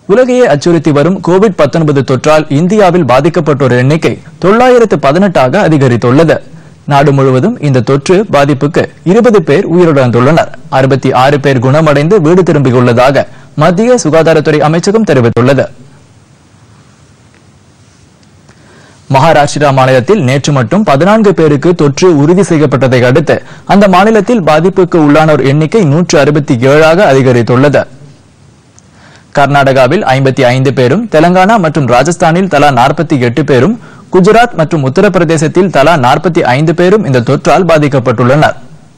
உலகையே அச்சுறுத்தி வரும் கோவிட் 19 தொற்றால் இந்தியாவில் பாதிக்கப்பட்டோர் எண்ணிக்கை தொள்ளாயிரத்து பதினெட்டாக அதிகரித்துள்ளது நாடு முழுவதும் இந்த தொற்று பாதிப்புக்கு இருபது பேர் உயிரிழந்துள்ளனர் அறுபத்தி ஆறு பேர் குணமடைந்து வீடு திரும்பியுள்ளதாக மத்திய சுகாதாரத்துறை அமைச்சகம் தெரிவித்துள்ளது மகாராஷ்டிரா மாநிலத்தில் நேற்று மட்டும் பதினான்கு பேருக்கு தொற்று உறுதி செய்யப்பட்டதை அடுத்து அந்த மாநிலத்தில் பாதிப்புக்கு உள்ளானோர் எண்ணிக்கை நூற்று அறுபத்தி ஏழாக அதிகரித்துள்ளது கர்நாடகாவில் ஐம்பத்தி ஐந்து பேரும் தெலங்கானா மற்றும் ராஜஸ்தானில் தலா நாற்பத்தி எட்டு பேரும் குஜராத் மற்றும் உத்தரப்பிரதேசத்தில் தலா நாற்பத்தி ஐந்து பேரும் இந்த தொற்றால் பாதிக்கப்பட்டுள்ளனர்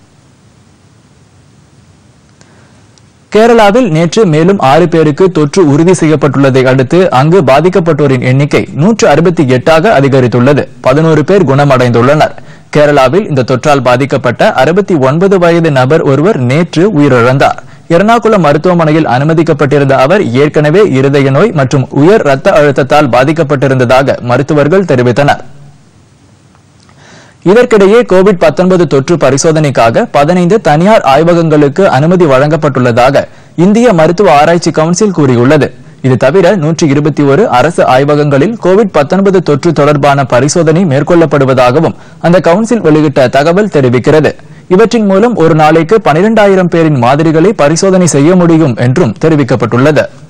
கேரளாவில் நேற்று மேலும் ஆறு பேருக்கு தொற்று உறுதி செய்யப்பட்டுள்ளதை அடுத்து அங்கு பாதிக்கப்பட்டோரின் எண்ணிக்கை நூற்று அறுபத்தி எட்டாக அதிகரித்துள்ளது பதினோரு பேர் குணமடைந்துள்ளனர் கேரளாவில் இந்த தொற்றால் பாதிக்கப்பட்ட அறுபத்தி ஒன்பது வயது நபர் ஒருவர் நேற்று உயிரிழந்தார் எர்ணாகுளம் மருத்துவமனையில் அனுமதிக்கப்பட்டிருந்த அவர் ஏற்கனவே இருதய நோய் மற்றும் உயர் ரத்த அழுத்தத்தால் பாதிக்கப்பட்டிருந்ததாக மருத்துவர்கள் தெரிவித்தனர் இதற்கிடையே கோவிட் 19 தொற்று பரிசோதனைக்காக பதினைந்து தனியார் ஆய்வகங்களுக்கு அனுமதி வழங்கப்பட்டுள்ளதாக இந்திய மருத்துவ ஆராய்ச்சி கவுன்சில் கூறியுள்ளது இது தவிர நூற்றி இருபத்தி ஒரு அரசு ஆய்வகங்களில் கோவிட் 19 தொற்று தொடர்பான பரிசோதனை மேற்கொள்ளப்படுவதாகவும் அந்த கவுன்சில் வெளியிட்ட தகவல் தெரிவிக்கிறது இவற்றின் மூலம் ஒரு நாளைக்கு பனிரெண்டாயிரம் பேரின் மாதிரிகளை பரிசோதனை செய்ய முடியும் என்றும் தெரிவிக்கப்பட்டுள்ளது